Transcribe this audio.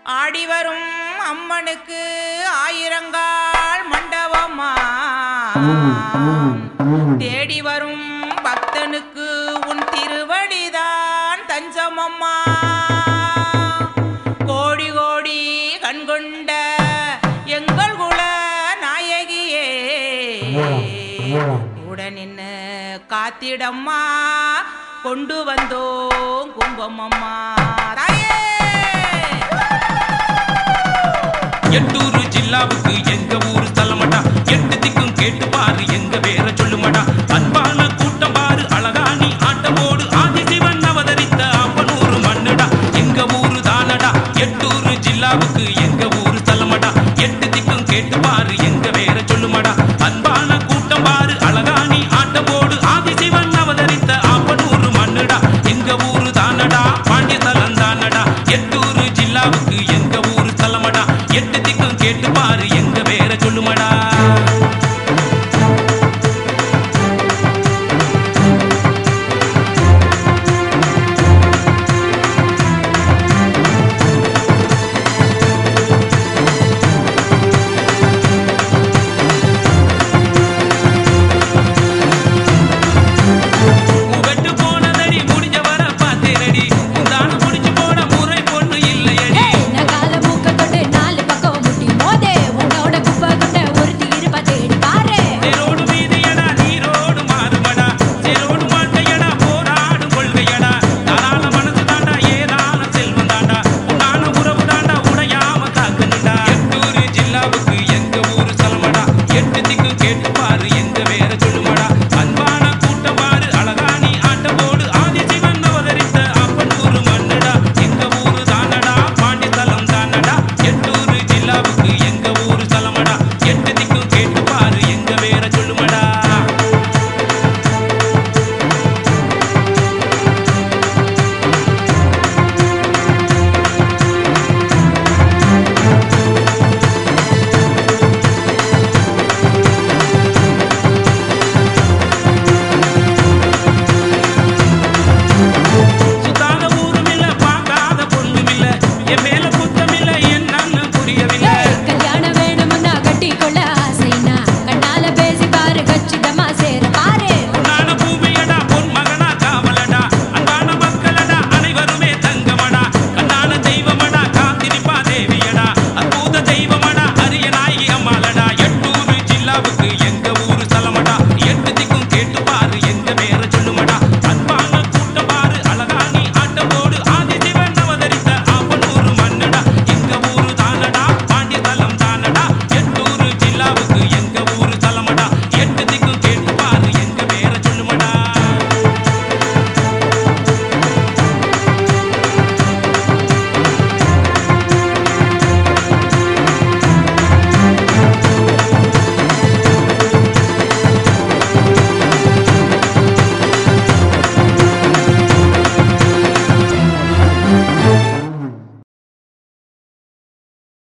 ஆடி வரும் அம்மனுக்கு ஆயிரங்கால் மண்டபமா தேடி வரும் பக்தனுக்கு உன் திருவடிதான் தஞ்சமம்மா கோடி கோடி கண்கொண்ட எங்கள் குல நாயகியே கூட நின்னு காத்திடம்மா கொண்டு வந்தோம் கும்பமம்மா தாயே எட்டூரு ஜில்லாவுக்கு எங்க ஊரு தலமடா எட்டு திக்கும் கேட்டு பாரு எங்க பேர சொல்லுமடா அன்பான கூட்டம் பாரு அழகாணி ஆட்டமோடு ஆதிசிவன் அவதரித்த அப்பனூரு மண்ணுடா எங்க ஊரு தானடா எட்டூரு ஜில்லாவுக்கு எங்க ஊரு தலமடா எட்டு திக்கும் கேட்டு பாரு எங்க பேர சொல்லுமடா அன்பான கூட்டம் பாரு அழகாணி ஆட்டமோடு ஆதிசிவன் அவதரித்த அப்பனூரு மண்ணுடா எங்க ஊரு தானடா பாண்டிய தலம் தானடா எட்டூர்